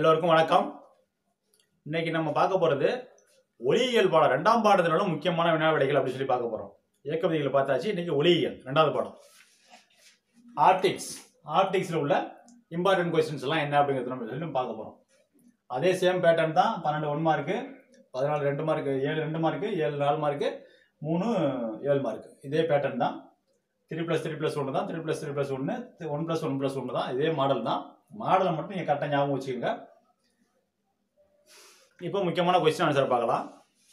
எல்லோருக்கும் வணக்கம் இன்னைக்கு நம்ம பார்க்க போகிறது ஒளியியல் பாடம் ரெண்டாம் பாடத்தினால முக்கியமான வினா விடைகள் அப்படின்னு சொல்லி பார்க்க போகிறோம் இயக்க விதிகளை பார்த்தாச்சு இன்னைக்கு ஒளியியல் ரெண்டாவது பாடம் ஆர்டிக்ஸ் ஆர்டிக்ஸில் உள்ள இம்பார்ட்டன்ட் கொஸ்டின்ஸ் எல்லாம் என்ன அப்படிங்கிறது நம்ம சொல்லி பார்க்க போகிறோம் அதே சேம் பேட்டர்ன் தான் பன்னெண்டு ஒன் மார்க்கு பதினாலு ரெண்டு மார்க்கு ஏழு ரெண்டு மார்க்கு ஏழு நாலு மார்க்கு மூணு ஏழு மார்க்கு இதே பேட்டர்ன் தான் த்ரீ ப்ளஸ் த்ரீ ப்ளஸ் ஒன்று தான் த்ரீ ப்ளஸ் த்ரீ ப்ளஸ் ஒன்று ஒன் ப்ளஸ் ஒன் ப்ளஸ் ஒன்று தான் இதே மாடல் தான் மாடலை மட்டும் நீங்கள் கரெக்டாக ஞாபகம் வச்சுக்கோங்க இப்போ முக்கியமான கொஸ்டின் ஆன்சர் பார்க்கலாம்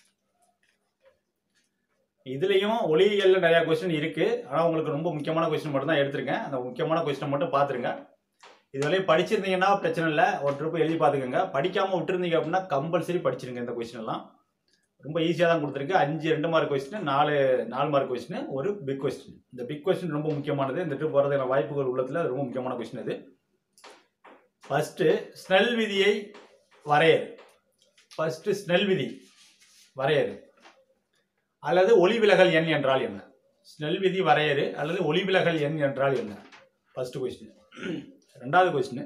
இதுலேயும் ஒளியியலில் நிறையா கொஸ்டின் இருக்குது ஆனால் உங்களுக்கு ரொம்ப முக்கியமான கொஸ்டின் மட்டும் தான் எடுத்திருக்கேன் அந்த முக்கியமான கொஸ்டினை மட்டும் பார்த்துருங்க இதுவரையும் படிச்சிருந்தீங்கன்னா பிரச்சனை இல்லை ஒரு ட்ரிப் எழுதி பார்த்துக்கோங்க படிக்காமல் விட்டுருந்தீங்க அப்படின்னா கம்பல்சரி படிச்சிருங்க இந்த கொஸ்டின் எல்லாம் ரொம்ப ஈஸியாக தான் கொடுத்துருக்கு அஞ்சு ரெண்டு மார்க் கொஸ்டின் நாலு நாலு மார்க் கொஸ்டின் ஒரு பிக் கொஸ்டின் இந்த பிக் கொஸ்டின் ரொம்ப முக்கியமானது இந்த ட்ரிப் வரதுக்கான வாய்ப்புகள் உள்ளத்தில் அது ரொம்ப முக்கியமான கொஸ்டின் இது ஃபஸ்ட்டு ஸ்னெல் விதியை வரையறு ஃபஸ்ட்டு ஸ்னெல் விதி வரையறு அல்லது ஒளிவிலகல் எண் என்றால் என்ன ஸ்னெல் விதி வரையறு அல்லது ஒளிவிலகல் எண் என்றால் என்ன ஃபர்ஸ்ட் கொஸ்டின் ரெண்டாவது கொஸ்டின்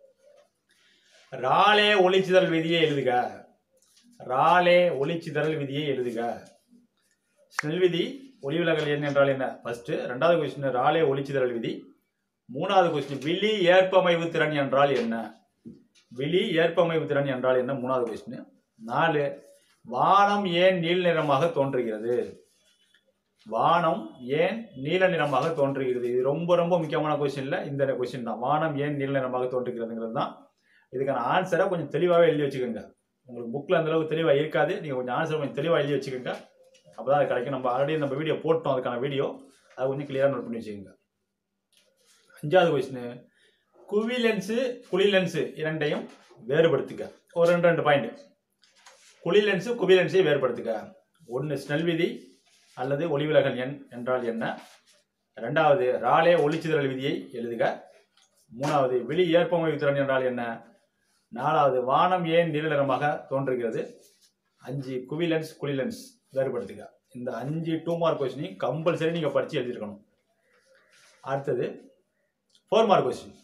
ராலே ஒளிச்சிதல் விதியை எழுதுக ராலே ஒளிச்சிதறல் விதியை எழுதுக ஸ்னெல் விதி ஒளிவிலகல் எண் என்றால் என்ன ஃபர்ஸ்ட் ரெண்டாவது கொஸ்டின் ராலே ஒளிச்சிதறல் விதி மூணாவது கொஸ்டின் விழி ஏற்பமைவு திறன் என்றால் என்ன விழி ஏற்பமைவு திறன் என்றால் என்ன மூணாவது கொஸ்டின் நாலு வானம் ஏன் நீல நிறமாக தோன்றுகிறது வானம் ஏன் நீல நிறமாக தோன்றுகிறது இது ரொம்ப ரொம்ப முக்கியமான கொஸ்டின் இல்லை இந்த கொஸ்டின் தான் வானம் ஏன் நீல நிறமாக தோன்றுகிறதுங்கிறது தான் இதுக்கான ஆன்சரை கொஞ்சம் தெளிவாகவே எழுதி வச்சுக்கோங்க உங்களுக்கு புக்கில் அந்த அளவுக்கு தெளிவாக இருக்காது நீங்கள் கொஞ்சம் ஆன்சர் கொஞ்சம் தெளிவாக எழுதி வச்சுக்கோங்க அப்போ தான் அது கிடைக்கும் நம்ம ஆல்ரெடி நம்ம வீடியோ போட்டோம் அதுக்கான வீடியோ அதை கொஞ்சம் கிளியராக நோட் பண்ணி வச்சுக்கோங்க அஞ்சாவது கொஸ்டின் குவி லென்ஸு குழி லென்ஸு இரண்டையும் வேறுபடுத்துக ஒரு ரெண்டு ரெண்டு பாயிண்ட் குழி லென்ஸு குவி லென்ஸை வேறுபடுத்துக ஒன்று ஸ்னெல் விதி அல்லது ஒளிவிலகல் எண் என்றால் என்ன ரெண்டாவது ராலே ஒளிச்சிதறல் விதியை எழுதுக மூணாவது விழி ஏற்பமைவு திறன் என்றால் என்ன நாலாவது வானம் ஏன் நீல நிறமாக தோன்றுகிறது அஞ்சு குவி லென்ஸ் குழி லென்ஸ் வேறுபடுத்துக இந்த அஞ்சு டூ மார்க் கொஸ்டினையும் கம்பல்சரி நீங்கள் படித்து எழுதியிருக்கணும் அடுத்தது ஃபோர் மார்க் கொஸ்டின்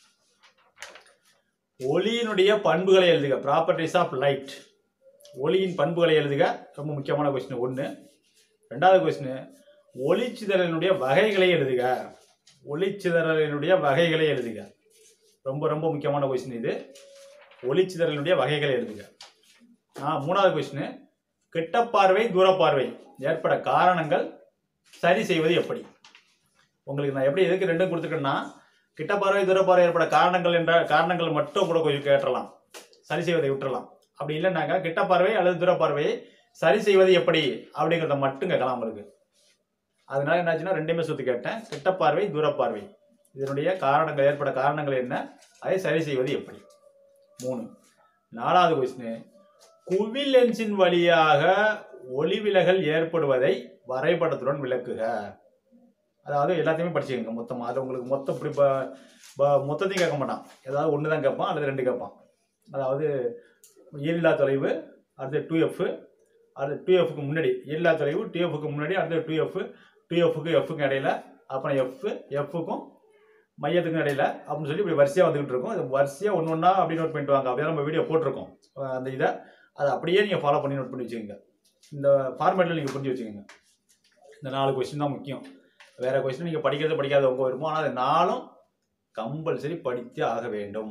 ஒளியினுடைய பண்புகளை எழுதுக ப்ராப்பர்ட்டிஸ் ஆஃப் லைட் ஒளியின் பண்புகளை எழுதுக ரொம்ப முக்கியமான கொஸ்டின் ஒன்று ரெண்டாவது கொஸ்டின் ஒளிச்சிதறலினுடைய வகைகளை எழுதுக ஒளிச்சிதறலினுடைய வகைகளை எழுதுக ரொம்ப ரொம்ப முக்கியமான கொஸ்டின் இது ஒளிச்சிதறலினுடைய வகைகளை எழுதுக ஆ மூணாவது கொஸ்டின் கிட்டப்பார்வை தூரப்பார்வை ஏற்பட காரணங்கள் சரி செய்வது எப்படி உங்களுக்கு நான் எப்படி எதுக்கு ரெண்டும் கொடுத்துருக்கேன்னா கிட்ட பார்வை தூர பார்வை ஏற்பட காரணங்கள் என்ற காரணங்கள் மட்டும் கூட கொஞ்சம் கேட்டலாம் சரி செய்வதை விட்டுறலாம் அப்படி இல்லைன்னாக்கா கிட்ட பார்வை அல்லது தூர பார்வையை சரி செய்வது எப்படி அப்படிங்கிறத மட்டும் கேட்கலாம் உங்களுக்கு அதனால என்னாச்சுன்னா ரெண்டுமே சுற்றி கேட்டேன் கிட்ட பார்வை தூர பார்வை இதனுடைய காரணங்கள் ஏற்பட காரணங்கள் என்ன அதை சரி செய்வது எப்படி மூணு நாலாவது கொஸ்டின் குவி லென்ஸின் வழியாக ஒளிவிலகல் ஏற்படுவதை வரைபடத்துடன் விளக்குக அதாவது எல்லாத்தையுமே படிச்சுக்கோங்க மொத்தமாக அது உங்களுக்கு மொத்தம் இப்படி ப- ப- மொத்தத்தையும் கேட்க மாட்டான் ஏதாவது ஒன்று தான் கேட்பான் அல்லது ரெண்டு கேட்பான் அதாவது ஈரில்லா தொலைவு அடுத்து டூ எஃப் அடுத்து டூ எஃப்க்கு முன்னாடி ஈரில்லா தொலைவு டூ எஃப்க்கு முன்னாடி அடுத்து டூ எஃப் டூ எஃப்க்கு எஃப்க்கு இடையில அப்புறம் எஃப் எஃப்க்கும் மையத்துக்கும் இடையில அப்படின்னு சொல்லி இப்படி வரிசையாக வந்துகிட்டு இருக்கும் அது வரிசையாக ஒன்று ஒன்றா அப்படி நோட் பண்ணிட்டு வாங்க அப்படியே நம்ம வீடியோ போட்டிருக்கோம் அஹ் அந்த இதை அதை அப்படியே நீங்கள் ஃபாலோ பண்ணி நோட் பண்ணி வச்சுக்கோங்க இந்த ஃபார்மேட்டில் நீங்கள் புரிஞ்சு வச்சுக்கோங்க இந்த நாலு கொஸ்டின் தான் முக்கியம் வேற கொஸ்டின் நீங்கள் படிக்கிறது படிக்காத உங்க விருப்பம் ஆனால் அது நாளும் கம்பல்சரி படித்தே ஆக வேண்டும்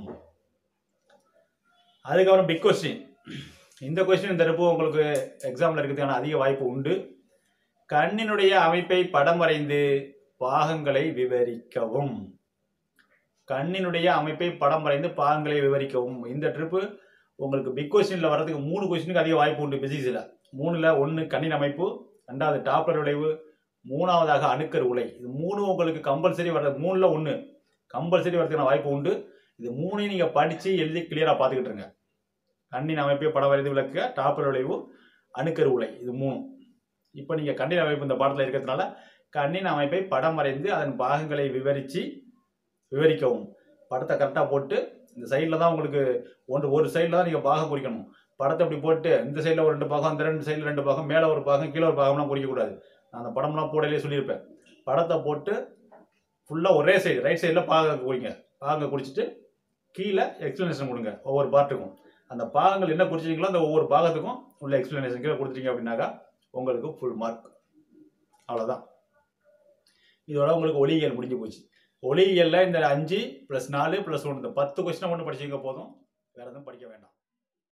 அதுக்கப்புறம் பிக் கொஸ்டின் இந்த கொஸ்டின் இந்த தடவை உங்களுக்கு எக்ஸாமில் இருக்கிறதுக்கான அதிக வாய்ப்பு உண்டு கண்ணினுடைய அமைப்பை படம் வரைந்து பாகங்களை விவரிக்கவும் கண்ணினுடைய அமைப்பை படம் வரைந்து பாகங்களை விவரிக்கவும் இந்த ட்ரிப்பு உங்களுக்கு பிக் கொஸ்டினில் வர்றதுக்கு மூணு கொஸ்டினுக்கு அதிக வாய்ப்பு உண்டு பிசிக்ஸில் மூணில் ஒன்று கண்ணின் அமைப்பு ரெண்டாவது டாப்லர் விளைவு மூணாவதாக அணுக்கர் உலை இது மூணு உங்களுக்கு கம்பல்சரி வர்றது மூணில் ஒன்று கம்பல்சரி வரதுக்கான வாய்ப்பு உண்டு இது மூணையும் நீங்கள் படித்து எழுதி கிளியராக பார்த்துக்கிட்டு இருங்க கண்ணின் அமைப்பை படம் வரைந்து விளக்க டாப்பர் விளைவு அணுக்கர் உலை இது மூணு இப்போ நீங்கள் கண்ணின் அமைப்பு இந்த பாடத்தில் இருக்கிறதுனால கண்ணின் அமைப்பை படம் வரைந்து அதன் பாகங்களை விவரித்து விவரிக்கவும் படத்தை கரெக்டாக போட்டு இந்த சைடில் தான் உங்களுக்கு ஒன்று ஒரு சைடில் தான் நீங்கள் பாகம் குறிக்கணும் படத்தை இப்படி போட்டு இந்த சைடில் ஒரு ரெண்டு பாகம் இந்த ரெண்டு சைடில் ரெண்டு பாகம் மேலே ஒரு பாகம் கீழே ஒரு பாகம்லாம் குறிக்கக்கூடாது நான் அந்த படம்லாம் போடலே சொல்லியிருப்பேன் படத்தை போட்டு ஃபுல்லாக ஒரே சைடு ரைட் சைடில் பாக குடிங்க பாக குடிச்சிட்டு கீழே எக்ஸ்பிளனேஷன் கொடுங்க ஒவ்வொரு பார்ட்டுக்கும் அந்த பாகங்கள் என்ன குறிச்சிங்களோ அந்த ஒவ்வொரு பாகத்துக்கும் உள்ள எக்ஸ்பிளனேஷன் கீழே கொடுத்துட்டீங்க அப்படின்னாக்கா உங்களுக்கு ஃபுல் மார்க் அவ்வளோதான் இதோட உங்களுக்கு ஒளியியல் முடிஞ்சு போச்சு ஒளியியலில் இந்த அஞ்சு ப்ளஸ் நாலு ப்ளஸ் ஒன்று இந்த பத்து கொஸ்டினை மட்டும் படிச்சிங்க போதும் வேறு எதுவும் படிக்க வேண்டாம்